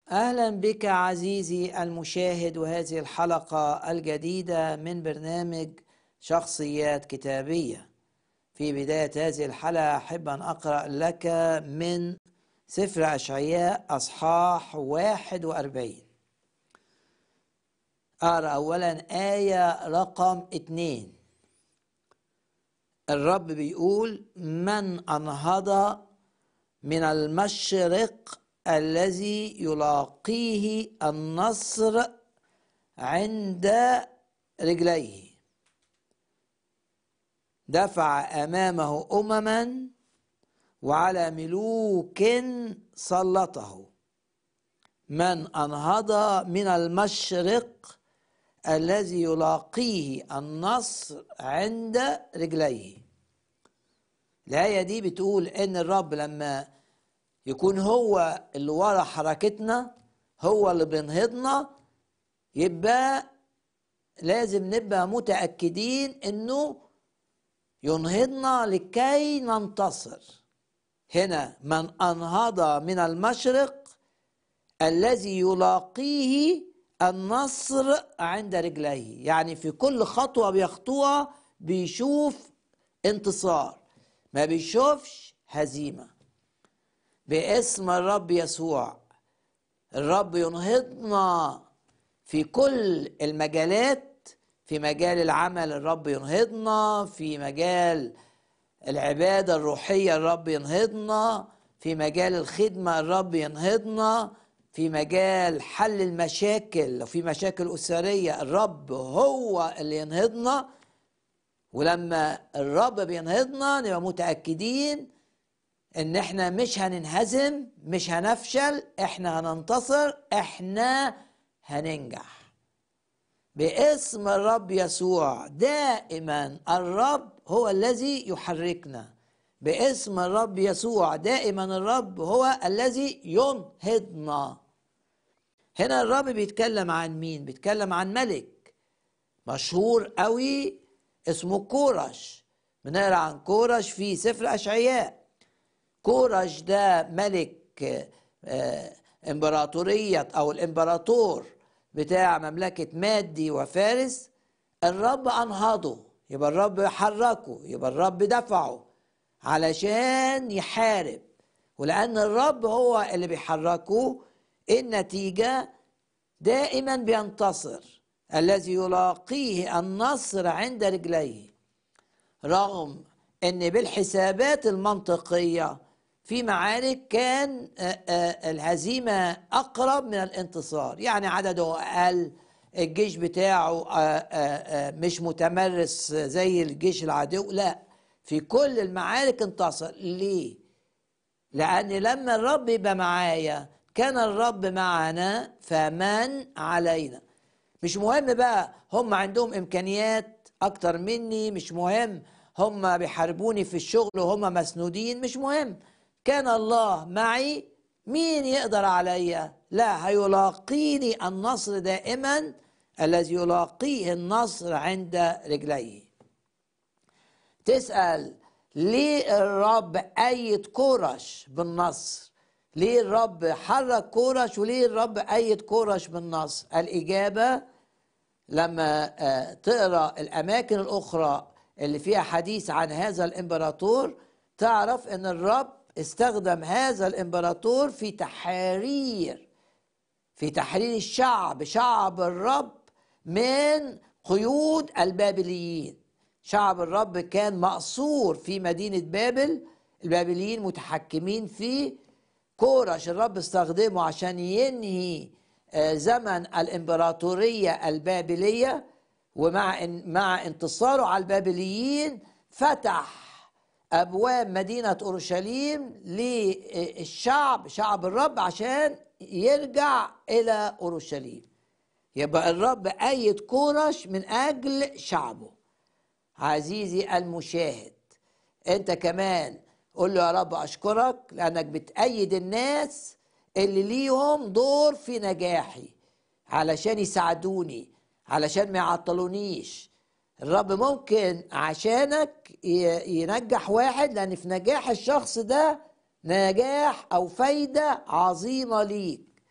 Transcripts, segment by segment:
اهلا بك عزيزي المشاهد وهذه الحلقه الجديده من برنامج شخصيات كتابيه في بدايه هذه الحلقه احب ان اقرا لك من سفر اشعياء اصحاح 41 اقرا اولا ايه رقم اتنين الرب بيقول من انهض من المشرق الذي يلاقيه النصر عند رجليه دفع امامه امما وعلى ملوك سلطه من انهض من المشرق الذي يلاقيه النصر عند رجليه الآية دي بتقول إن الرب لما يكون هو اللي ورا حركتنا هو اللي بينهضنا يبقى لازم نبقى متأكدين إنه ينهضنا لكي ننتصر هنا من أنهض من المشرق الذي يلاقيه النصر عند رجليه يعني في كل خطوة بيخطوها بيشوف انتصار ما بيشوفش هزيمة باسم الرب يسوع الرب ينهضنا في كل المجالات في مجال العمل الرب ينهضنا في مجال العبادة الروحية الرب ينهضنا في مجال الخدمة الرب ينهضنا في مجال حل المشاكل لو في مشاكل أسرية الرب هو اللي ينهضنا ولما الرب بينهضنا نبقى متأكدين ان احنا مش هننهزم مش هنفشل احنا هننتصر احنا هننجح باسم الرب يسوع دائما الرب هو الذي يحركنا باسم الرب يسوع دائما الرب هو الذي ينهضنا هنا الرب بيتكلم عن مين بيتكلم عن ملك مشهور قوي اسمه كورش بنقرا عن كورش في سفر اشعياء كورش ده ملك امبراطورية او الامبراطور بتاع مملكة مادي وفارس الرب انهضه يبقى الرب حركه يبقى الرب دفعه علشان يحارب ولان الرب هو اللي بيحركه النتيجة دائما بينتصر الذي يلاقيه النصر عند رجليه رغم ان بالحسابات المنطقيه في معارك كان الهزيمه اقرب من الانتصار يعني عدده اقل الجيش بتاعه مش متمرس زي الجيش العدو لا في كل المعارك انتصر ليه لان لما الرب يبقى معايا كان الرب معنا فمن علينا مش مهم بقى هم عندهم امكانيات اكتر مني مش مهم هم بيحاربوني في الشغل وهم مسنودين مش مهم كان الله معي مين يقدر عليا لا هيلاقيني النصر دائما الذي يلاقيه النصر عند رجليه تسأل ليه الرب أيد كورش بالنصر ليه الرب حرك كورش وليه الرب أيد كورش بالنصر الإجابة لما تقرا الاماكن الاخرى اللي فيها حديث عن هذا الامبراطور تعرف ان الرب استخدم هذا الامبراطور في تحرير في تحرير الشعب شعب الرب من قيود البابليين شعب الرب كان مأسور في مدينة بابل البابليين متحكمين فيه كورش الرب استخدمه عشان ينهي زمن الامبراطوريه البابليه ومع مع انتصاره على البابليين فتح ابواب مدينه اورشليم للشعب شعب الرب عشان يرجع الى اورشليم يبقى الرب ايد كورش من اجل شعبه عزيزي المشاهد انت كمان قول له يا رب اشكرك لانك بتأيد الناس اللي ليهم دور في نجاحي علشان يساعدوني علشان ما يعطلونيش الرب ممكن عشانك ينجح واحد لان في نجاح الشخص ده نجاح او فايده عظيمه ليك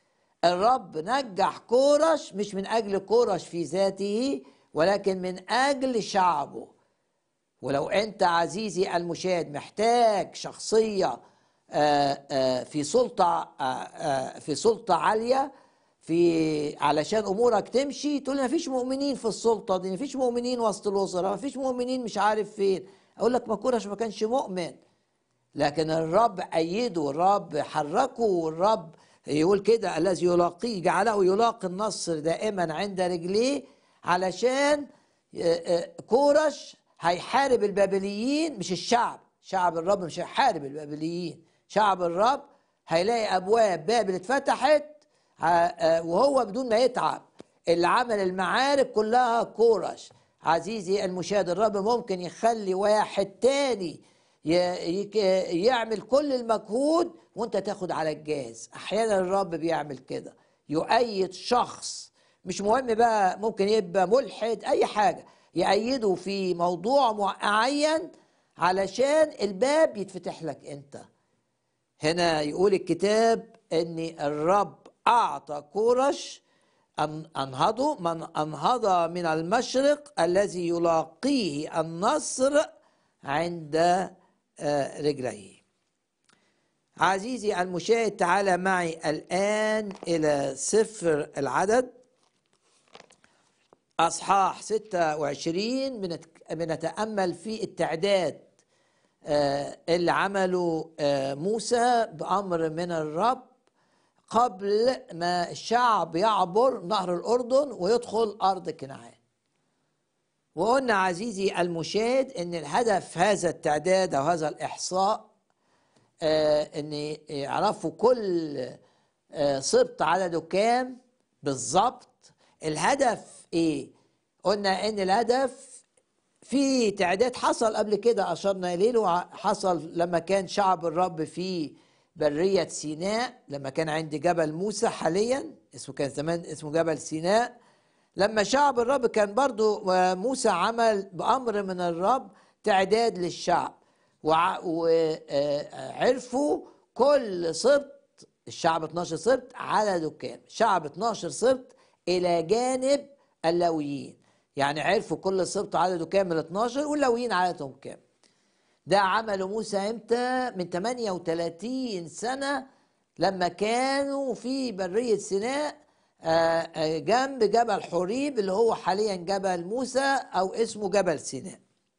الرب نجح كورش مش من اجل كورش في ذاته ولكن من اجل شعبه ولو انت عزيزي المشاهد محتاج شخصيه آه، آه، في سلطه آه، في سلطه عاليه في علشان امورك تمشي تقول ما فيش مؤمنين في السلطه دي ما فيش مؤمنين وسط الاسره ما فيش مؤمنين مش عارف فين اقول لك ما كورش ما كانش مؤمن لكن الرب ايده الرب حركه والرب يقول كده الذي يلاقيه جعله يلاقي النصر دائما عند رجليه علشان كورش هيحارب البابليين مش الشعب شعب الرب مش هيحارب البابليين شعب الرب هيلاقي ابواب بابل اتفتحت وهو بدون ما يتعب اللي عمل المعارك كلها كورش عزيزي المشاهد الرب ممكن يخلي واحد تاني يعمل كل المجهود وانت تاخد على الجاز احيانا الرب بيعمل كده يؤيد شخص مش مهم بقى ممكن يبقى ملحد اي حاجه يأيده في موضوع معين علشان الباب يتفتح لك انت هنا يقول الكتاب ان الرب اعطى كورش انهضوا من انهض من المشرق الذي يلاقيه النصر عند آه، رجليه عزيزي المشاهد تعال معي الآن إلى سفر العدد أصحاح 26 بنتأمل في التعداد آه، اللي عمله آه، موسى بأمر من الرب قبل ما الشعب يعبر نهر الأردن ويدخل أرض كنعان وقلنا عزيزي المشاهد ان الهدف هذا التعداد او هذا الاحصاء آه ان يعرفوا كل آه سبط عدده كام بالظبط الهدف ايه قلنا ان الهدف في تعداد حصل قبل كده اشرنا اليه حصل لما كان شعب الرب في بريه سيناء لما كان عند جبل موسى حاليا اسمه كان زمان اسمه جبل سيناء لما شعب الرب كان برضو موسى عمل بأمر من الرب تعداد للشعب وعرفوا كل سبط الشعب 12 سبط عدده كام شعب 12 سبط إلى جانب اللويين يعني عرفوا كل سبط عدده كام من 12 واللويين عددهم كام ده عمله موسى امتى من 38 سنة لما كانوا في برية سيناء آه، آه، جنب جبل حريب اللي هو حاليا جبل موسى او اسمه جبل سيناء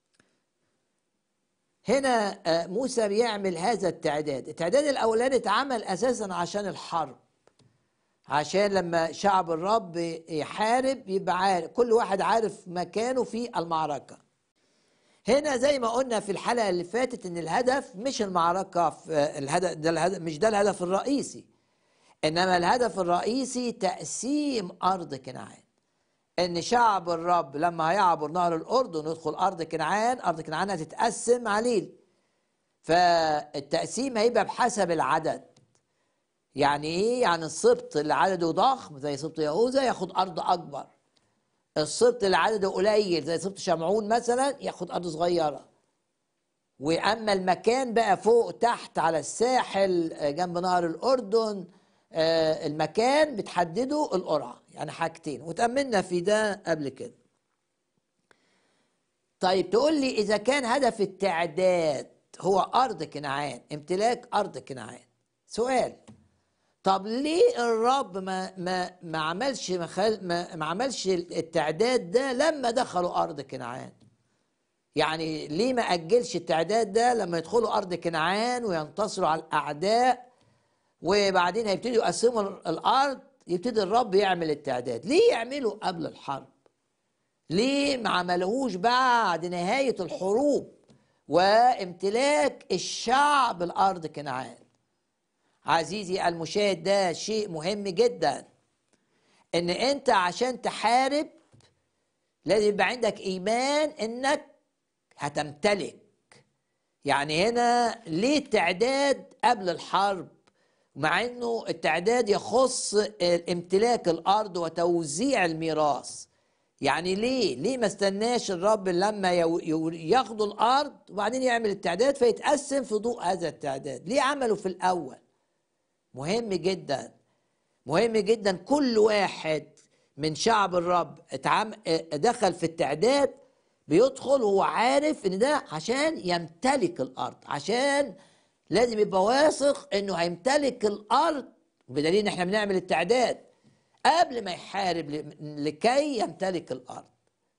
هنا آه، موسى بيعمل هذا التعداد التعداد الاولاني اتعمل اساسا عشان الحرب عشان لما شعب الرب يحارب يبقى عارف كل واحد عارف مكانه في المعركه هنا زي ما قلنا في الحلقه اللي فاتت ان الهدف مش المعركه في الهدف ده الهدف مش ده الهدف الرئيسي انما الهدف الرئيسي تقسيم ارض كنعان ان شعب الرب لما هيعبر نهر الاردن ويدخل ارض كنعان ارض كنعان هتتقسم عليه فالتقسيم هيبقى بحسب العدد يعني ايه يعني السبط اللي عدده ضخم زي سبط يهوذا ياخد ارض اكبر السبط اللي عدده قليل زي سبط شمعون مثلا ياخد ارض صغيره واما المكان بقى فوق تحت على الساحل جنب نهر الاردن آه، المكان بتحدده القرعه يعني حاجتين وتأملنا في ده قبل كده طيب تقول لي اذا كان هدف التعداد هو ارض كنعان امتلاك ارض كنعان سؤال طب ليه الرب ما ما ما عملش ما, ما عملش التعداد ده لما دخلوا ارض كنعان يعني ليه ما اجلش التعداد ده لما يدخلوا ارض كنعان وينتصروا على الاعداء وبعدين هيبتدوا يقسموا الارض يبتدي الرب يعمل التعداد ليه يعملوا قبل الحرب ليه ما عملوهوش بعد نهايه الحروب وامتلاك الشعب الارض كنعان عزيزي المشاهد ده شيء مهم جدا ان انت عشان تحارب لازم يبقى عندك ايمان انك هتمتلك يعني هنا ليه التعداد قبل الحرب مع انه التعداد يخص امتلاك الارض وتوزيع الميراث يعني ليه ليه ما استناش الرب لما ياخدوا الارض وبعدين يعمل التعداد فيتقسم في ضوء هذا التعداد ليه عمله في الاول مهم جدا مهم جدا كل واحد من شعب الرب اتعم... دخل في التعداد بيدخل هو عارف ان ده عشان يمتلك الارض عشان لازم يبقى واثق انه هيمتلك الارض بدليل ان احنا بنعمل التعداد قبل ما يحارب لكي يمتلك الارض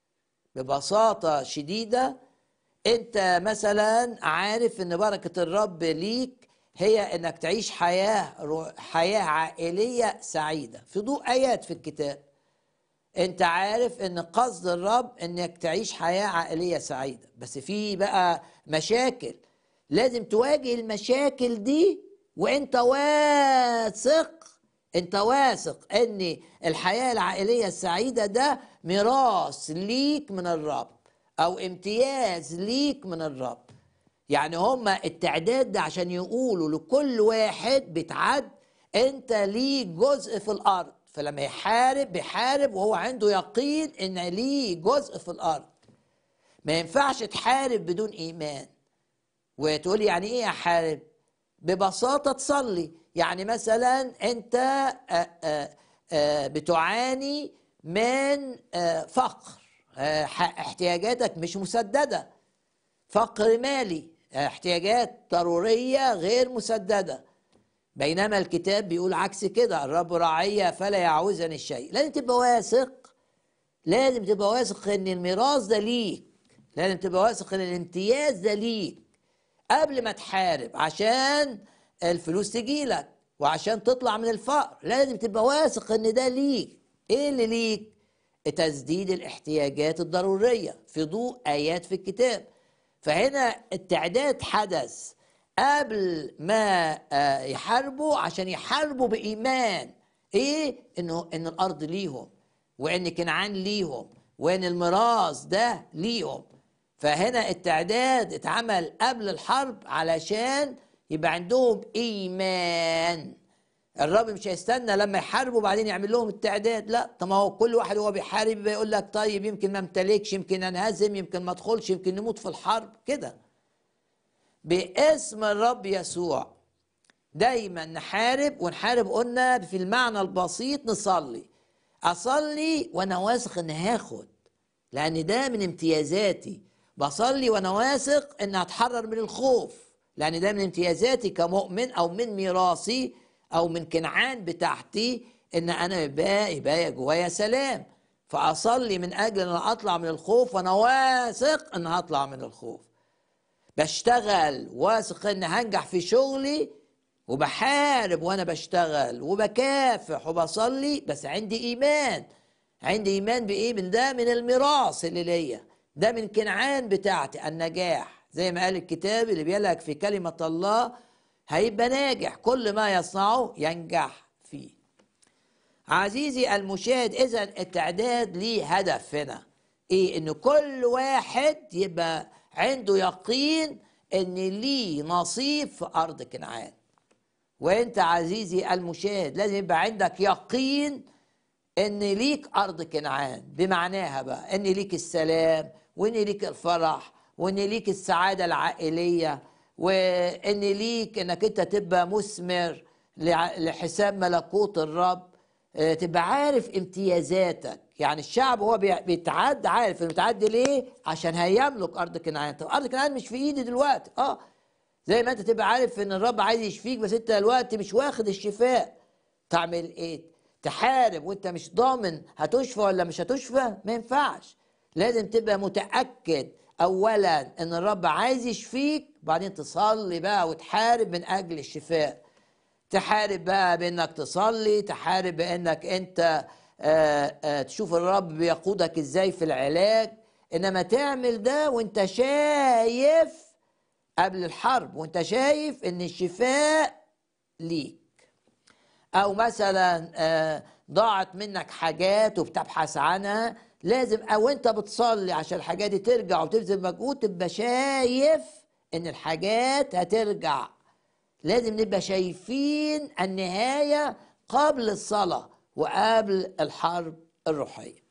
ببساطه شديده انت مثلا عارف ان بركه الرب ليك هي انك تعيش حياه حياه عائليه سعيده في ضوء ايات في الكتاب انت عارف ان قصد الرب انك تعيش حياه عائليه سعيده بس في بقى مشاكل لازم تواجه المشاكل دي وانت واثق انت واثق ان الحياه العائليه السعيده ده ميراث ليك من الرب او امتياز ليك من الرب يعني هما التعداد ده عشان يقولوا لكل واحد بتعد انت ليك جزء في الارض فلما يحارب بيحارب وهو عنده يقين ان ليه جزء في الارض ما ينفعش تحارب بدون ايمان وتقول يعني ايه احارب ببساطه تصلي يعني مثلا انت آآ آآ بتعاني من فقر احتياجاتك مش مسدده فقر مالي احتياجات ضروريه غير مسدده بينما الكتاب بيقول عكس كده الرب راعية فلا يعوزني الشيء لازم تبقى واثق لازم تبقى واثق ان الميراث ده ليك لازم تبقى واثق ان الامتياز ده ليك قبل ما تحارب عشان الفلوس تجيلك وعشان تطلع من الفقر لازم تبقى واثق ان ده ليك ايه اللي ليك تسديد الاحتياجات الضرورية في ضوء آيات في الكتاب فهنا التعداد حدث قبل ما يحاربوا عشان يحاربوا بإيمان إيه؟ إنه إن الأرض ليهم وإن كنعان ليهم وإن الميراث ده ليهم فهنا التعداد اتعمل قبل الحرب علشان يبقى عندهم إيمان الرب مش هيستنى لما يحاربوا وبعدين يعمل لهم التعداد لا طب ما هو كل واحد وهو بيحارب بيقول لك طيب يمكن ما امتلكش يمكن انهزم يمكن ما ادخلش يمكن نموت في الحرب كده باسم الرب يسوع دايما نحارب ونحارب قلنا في المعنى البسيط نصلي اصلي وانا واثق ان هاخد لان ده من امتيازاتي بصلي وانا واثق ان هتحرر من الخوف لان ده من امتيازاتي كمؤمن او من ميراثي او من كنعان بتاعتي ان انا يبقى يبقى جوايا سلام فاصلي من اجل ان اطلع من الخوف وانا واثق ان هطلع من الخوف بشتغل واثق ان هنجح في شغلي وبحارب وانا بشتغل وبكافح وبصلي بس عندي ايمان عندي ايمان بايه من ده من الميراث اللي ليا ده من كنعان بتاعتي النجاح زي ما قال الكتاب اللي بيلك في كلمة الله هيبقى ناجح كل ما يصنعه ينجح فيه عزيزي المشاهد اذا التعداد ليه هدف هنا ايه ان كل واحد يبقى عنده يقين ان ليه نصيب في ارض كنعان وانت عزيزي المشاهد لازم يبقى عندك يقين ان ليك ارض كنعان بمعناها بقى ان ليك السلام وان ليك الفرح وان ليك السعاده العائليه وان ليك انك انت تبقى مثمر لحساب ملكوت الرب تبقى عارف امتيازاتك يعني الشعب هو بيتعدى عارف انه بيتعدى ليه عشان هيملك ارض كنعان طب ارض كنعان مش في ايدي دلوقتي اه زي ما انت تبقى عارف ان الرب عايز يشفيك بس انت دلوقتي مش واخد الشفاء تعمل ايه تحارب وانت مش ضامن هتشفى ولا مش هتشفى ما ينفعش لازم تبقى متاكد اولا ان الرب عايز يشفيك بعدين تصلي بقى وتحارب من اجل الشفاء تحارب بقى بانك تصلي تحارب بانك انت آآ آآ تشوف الرب بيقودك ازاي في العلاج انما تعمل ده وانت شايف قبل الحرب وانت شايف ان الشفاء ليك او مثلا ضاعت منك حاجات وبتبحث عنها لازم او انت بتصلي عشان الحاجات دي ترجع وتبذل مجهود تبقى شايف ان الحاجات هترجع لازم نبقى شايفين النهايه قبل الصلاه وقبل الحرب الروحيه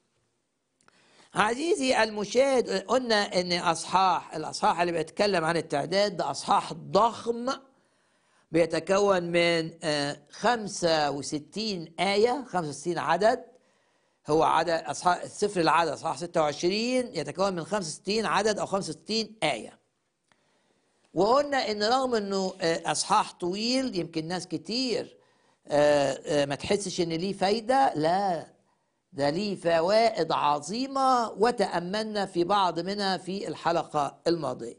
عزيزي المشاهد قلنا ان اصحاح الاصحاح اللي بيتكلم عن التعداد ده اصحاح ضخم بيتكون من آه، 65 آية 65 عدد هو عدد أصحاح سفر العدد أصحاح 26 يتكون من 65 عدد أو 65 آية وقلنا ان رغم انه آه، اصحاح طويل يمكن ناس كتير آه، آه، ما تحسش ان ليه فايده لا ده ليه فوائد عظيمه وتاملنا في بعض منها في الحلقه الماضيه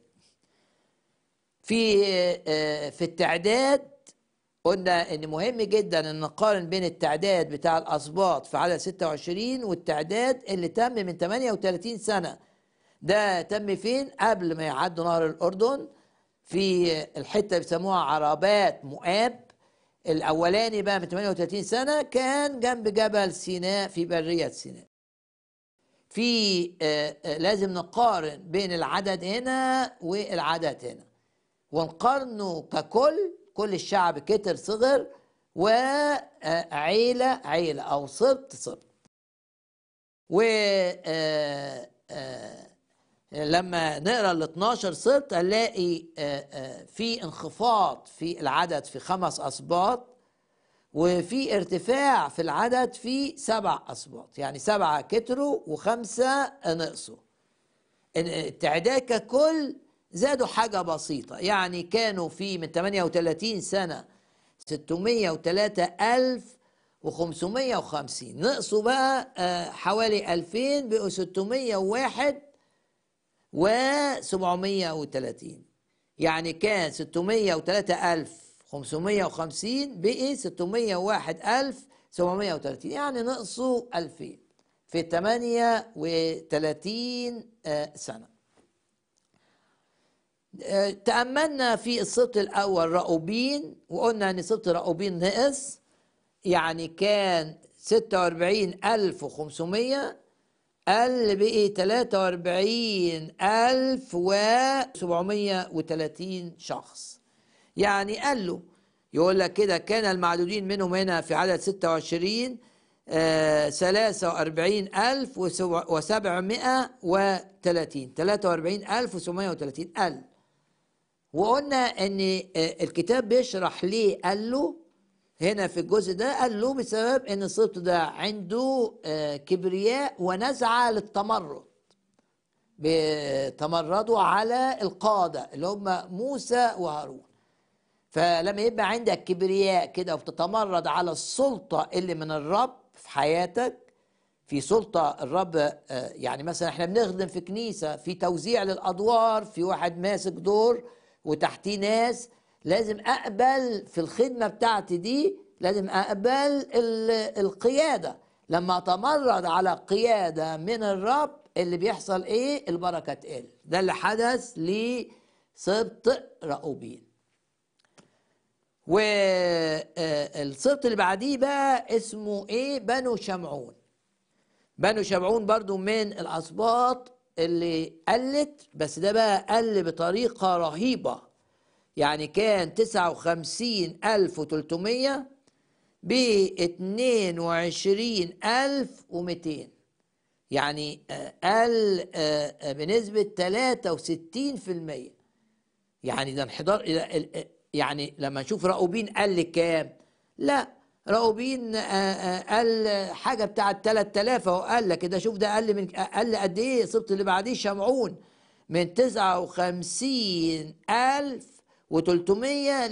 في آه، في التعداد قلنا ان مهم جدا ان نقارن بين التعداد بتاع الاسباط في عدد 26 والتعداد اللي تم من 38 سنه ده تم فين قبل ما يعدوا نهر الاردن في الحته اللي بيسموها عربات مؤاب الاولاني بقى من 38 سنه كان جنب جبل سيناء في بريه سيناء في آه، آه، لازم نقارن بين العدد هنا والعدد هنا ونقارنه ككل كل الشعب كتر صغر وعيلة عيلة أو سبط سبط و آه، آه، لما نقرا ال 12 سبط هنلاقي آه، آه، في انخفاض في العدد في خمس اسباط وفي ارتفاع في العدد في سبع اسباط يعني سبعه كتروا وخمسه نقصوا إن التعداد ككل زادوا حاجة بسيطة يعني كانوا في من 38 سنة 603 ألف و550 نقصوا بقى آه، حوالي 2000 بقوا 601 و730 يعني كان 603 ألف 550 بقي 601 ألف 730 يعني نقصوا 2000 في 38 آه، سنة آه، تأملنا في السبط الأول رأوبين وقلنا أن سبط رأوبين نقص يعني كان 46500 قل بقي 43730 شخص يعني قالوا يقول لك كده كان المعدودين منهم هنا في عدد 26 آه، 43730 43730 قل وقلنا ان آه، الكتاب بيشرح ليه قال له هنا في الجزء ده قال له بسبب ان السبط ده عنده آه، كبرياء ونزعه للتمرد بتمردوا على القاده اللي هم موسى وهارون فلما يبقى عندك كبرياء كده وبتتمرد على السلطه اللي من الرب في حياتك في سلطة الرب آه، يعني مثلا احنا بنخدم في كنيسة في توزيع للأدوار في واحد ماسك دور وتحتيه ناس لازم أقبل في الخدمة بتاعتي دي لازم أقبل ال- القيادة لما أتمرد على قيادة من الرب اللي بيحصل إيه البركة تقل ده اللي حدث لسبط رأوبين والسبط اللي بعديه بقى اسمه ايه بنو شمعون بنو شمعون برضو من الأسباط اللي قلت بس ده بقى قل بطريقة رهيبة يعني كان تسعة وخمسين ألف وتلتمية باتنين وعشرين ألف ومتين يعني آه، قل آه، آه، بنسبة تلاتة وستين في المية يعني ده انحدار إلى- ال- يعني لما نشوف راؤوبين قل كام لا راؤوبين آه، آه، قل حاجه بتاعه 3000 اهو قال لك كده شوف ده قل من قل قد ايه السبط اللي بعديه شمعون من 59300 ل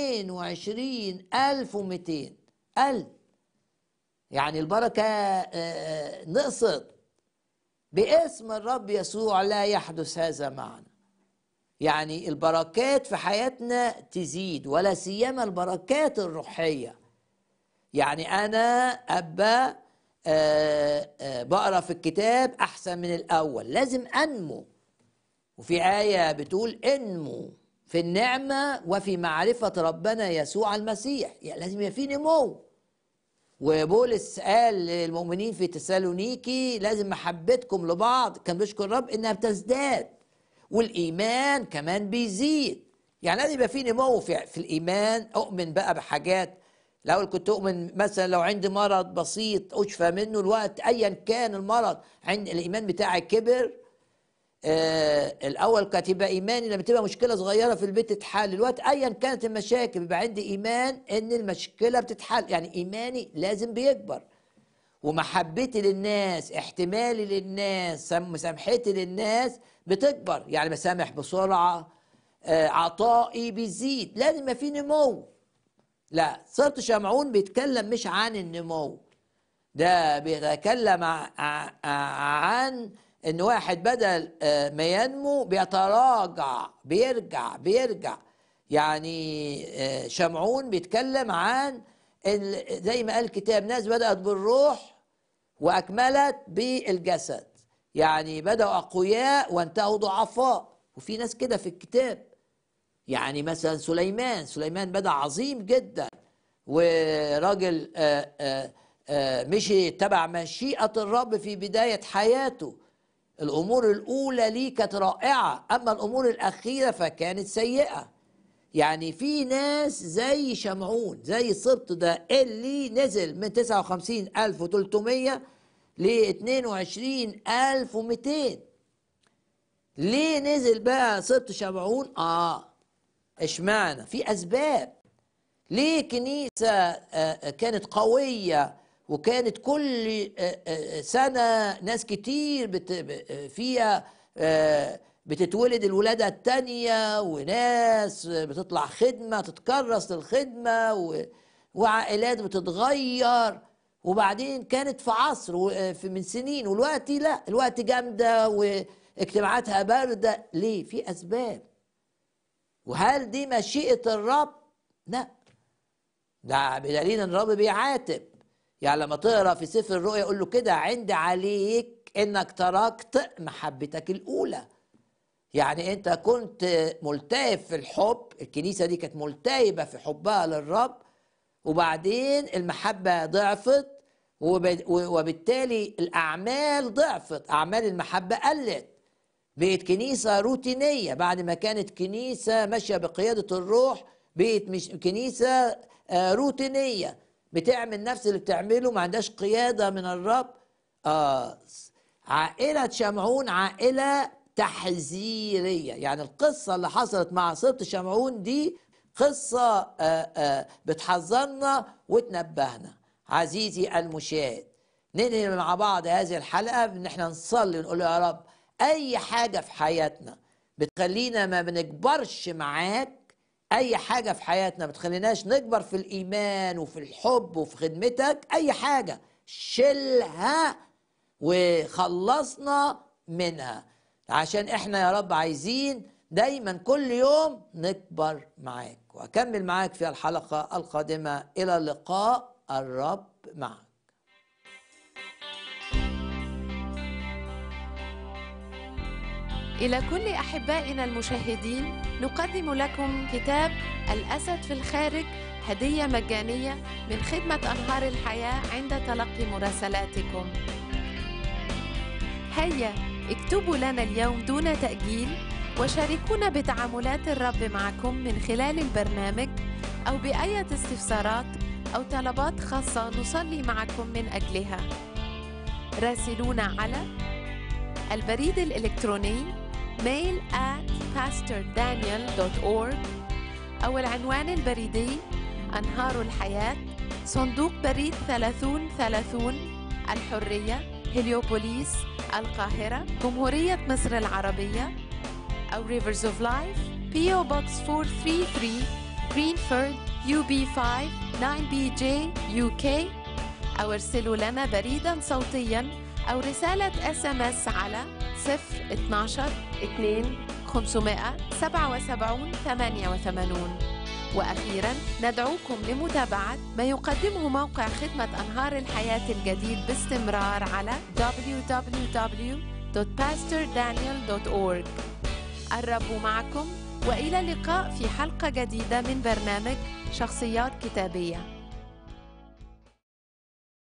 22200 قل يعني البركه آه، نقصت باسم الرب يسوع لا يحدث هذا معنا يعني البركات في حياتنا تزيد ولا سيما البركات الروحيه يعني انا ابا آه، آه، بقرا في الكتاب احسن من الاول لازم انمو وفي ايه بتقول انمو في النعمه وفي معرفه ربنا يسوع المسيح يعني لازم يبقى في نمو وبولس قال للمؤمنين في تسالونيكي لازم محبتكم لبعض كان بيشكر الرب انها بتزداد والايمان كمان بيزيد يعني لازم يبقى في نمو في, في الايمان اؤمن بقى بحاجات الاول كنت اؤمن مثلا لو عندي مرض بسيط اشفى منه الوقت ايا كان المرض عند الايمان بتاعي كبر آه الاول كانت يبقى ايماني لما تبقى مشكله صغيره في البيت تتحل الوقت ايا كانت المشاكل بيبقى عندي ايمان ان المشكله بتتحل يعني ايماني لازم بيكبر ومحبتي للناس احتمالي للناس مسامحتي للناس بتكبر يعني بسامح بسرعه آه عطائي بيزيد لازم يبقى في نمو لا صرت شمعون بيتكلم مش عن النمو ده بيتكلم عن ان واحد بدل ما ينمو بيتراجع بيرجع بيرجع يعني شمعون بيتكلم عن زي ما قال الكتاب ناس بدأت بالروح وأكملت بالجسد يعني بدأوا أقوياء وانتهوا ضعفاء وفي ناس كده في الكتاب يعني مثلا سليمان سليمان بدأ عظيم جدا وراجل مشي تبع مشيئة الرب في بداية حياته الأمور الأولى ليه كانت رائعة أما الأمور الأخيرة فكانت سيئة يعني في ناس زي شمعون زي السبط ده اللي نزل من 59300 ل 22200 ليه نزل بقى سبط شمعون؟ آه اشمعنى؟ في أسباب ليه كنيسة كانت قوية وكانت كل سنة ناس كتير بت فيها بتتولد الولادة التانية وناس بتطلع خدمة تتكرس للخدمة وعائلات بتتغير وبعدين كانت في عصر في من سنين والوقت لا الوقت جامدة واجتماعاتها باردة ليه في أسباب وهل دي مشيئة الرب لا ده بدليل ان الرب بيعاتب يعني لما تقرا في سفر الرؤيا يقول له كده عند عليك انك تركت محبتك الاولى يعني انت كنت ملتهب في الحب الكنيسه دي كانت ملتهبه في حبها للرب وبعدين المحبه ضعفت وبالتالي الاعمال ضعفت اعمال المحبه قلت بقت كنيسه روتينيه بعد ما كانت كنيسه ماشيه بقياده الروح بقت مش كنيسه روتينيه بتعمل نفس اللي بتعمله ما عندهاش قياده من الرب آه عائله شمعون عائله تحذيريه يعني القصه اللي حصلت مع سبط شمعون دي قصه آه آه بتحذرنا وتنبهنا عزيزي المشاهد ننهي مع بعض هذه الحلقه ان احنا نصلي ونقول يا رب اي حاجه في حياتنا بتخلينا ما بنكبرش معاك اي حاجه في حياتنا ما تخليناش نكبر في الايمان وفي الحب وفي خدمتك اي حاجه شيلها وخلصنا منها عشان احنا يا رب عايزين دايما كل يوم نكبر معاك واكمل معاك في الحلقه القادمه الى اللقاء الرب معك إلى كل أحبائنا المشاهدين نقدم لكم كتاب الأسد في الخارج هدية مجانية من خدمة أنهار الحياة عند تلقي مراسلاتكم. هيا اكتبوا لنا اليوم دون تأجيل وشاركونا بتعاملات الرب معكم من خلال البرنامج أو بأية استفسارات أو طلبات خاصة نصلي معكم من أجلها. راسلونا على البريد الإلكتروني mail at pastordaniel.org أو العنوان البريدي أنهار الحياة صندوق بريد 3030 الحرية هليوبوليس القاهرة جمهورية مصر العربية أو Rivers of Life PO Box 433 Greenford UB5 9BJ UK أو ارسلوا لنا بريدا صوتيا أو رسالة اس ام اس على 012 2 577 88 وأخيرا ندعوكم لمتابعة ما يقدمه موقع خدمة أنهار الحياة الجديد باستمرار على www.pastordaniel.org الرب معكم وإلى اللقاء في حلقة جديدة من برنامج شخصيات كتابية